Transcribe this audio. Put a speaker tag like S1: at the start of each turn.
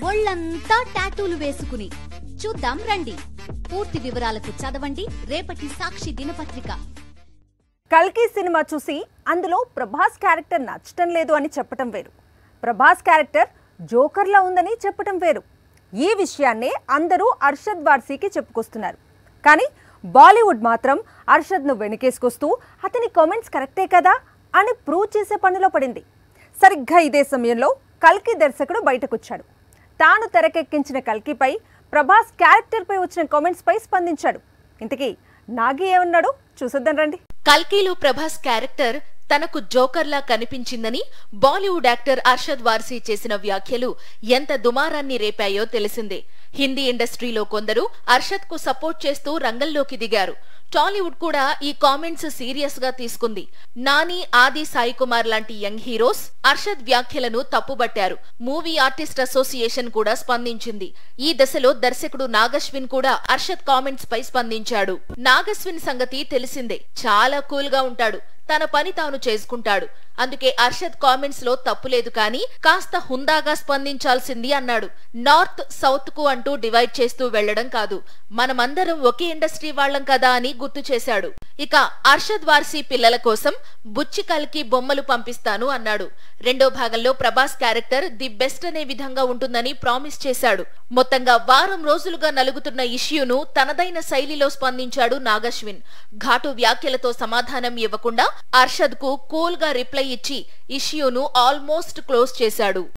S1: ఒళ్ళంతా టాటూలు వేసుకుని చూద్దాం రండి పూర్తి వివరాలకు చదవండి రేపటి సాక్షి దినపత్రిక
S2: కల్కి సినిమా చూసి అందులో ప్రభాస్ క్యారెక్టర్ నచ్చటం లేదు అని చెప్పటం వేరు ప్రభాస్ క్యారెక్టర్ జోకర్లా ఉందని చెప్పటం వేరు ఈ విషయాన్నే అందరూ అర్షద్ వార్సీకి చెప్పుకొస్తున్నారు కానీ బాలీవుడ్ మాత్రం అర్షద్ను వెనకేసుకొస్తూ అతని కామెంట్స్ కరెక్టే కదా అని ప్రూవ్ చేసే పనిలో పడింది సరిగ్గా ఇదే సమయంలో కల్కి దర్శకుడు బయటకొచ్చాడు తాను తెరకెక్కించిన కల్కిపై ప్రభాస్ క్యారెక్టర్పై వచ్చిన కామెంట్స్పై స్పందించాడు ఇంతకీ నాగి ఏమన్నాడు చూసేద్దాం రండి
S3: కల్కీలో ప్రభాస్ క్యారెక్టర్ తనకు జోకర్లా కనిపించిందని బాలీవుడ్ యాక్టర్ అర్షద్ వార్సీ చేసిన వ్యాఖ్యలు ఎంత దుమారాన్ని రేపాయో తెలిసిందే హిందీ ఇండస్ట్రీలో కొందరు అర్షద్ కు సపోర్ట్ చేస్తూ రంగంలోకి దిగారు టాలీవుడ్ కూడా ఈ కామెంట్స్ సీరియస్ గా తీసుకుంది నాని ఆది సాయి కుమార్ లాంటి యంగ్ హీరోస్ అర్షద్ వ్యాఖ్యలను తప్పుబట్టారు మూవీ ఆర్టిస్ట్ అసోసియేషన్ కూడా స్పందించింది ఈ దశలో దర్శకుడు నాగశ్విన్ కూడా అర్షద్ కామెంట్స్ పై స్పందించాడు నాగశ్విన్ సంగతి తెలిసిందే చాలా కూల్ గా ఉంటాడు తన పని తాను చేసుకుంటాడు అందుకే అర్షద్ కామెంట్స్ లో తప్పులేదు కానీ కాస్త హుందాగా స్పందించాల్సింది అన్నాడు నార్త్ సౌత్ కు అంటూ డివైడ్ చేస్తూ వెళ్లడం కాదు మనమందరం ఒకే ఇండస్ట్రీ వాళ్ళం కదా అని గుర్తు చేశాడు ఇక అర్షద్ వార్సీ పిల్లల కోసం బుచ్చి కల్కి బొమ్మలు పంపిస్తాను అన్నాడు రెండో భాగంలో ప్రభాస్ క్యారెక్టర్ ది బెస్ట్ అనే విధంగా ఉంటుందని ప్రామిస్ చేశాడు మొత్తంగా వారం రోజులుగా నలుగుతున్న ఇష్యూను తనదైన శైలిలో స్పందించాడు నాగశ్విన్ ఘాటు వ్యాఖ్యలతో సమాధానం ఇవ్వకుండా అర్షద్ కు కూల్ గా రిప్లై ఇచ్చి ఇష్యూను ఆల్మోస్ట్ క్లోజ్ చేశాడు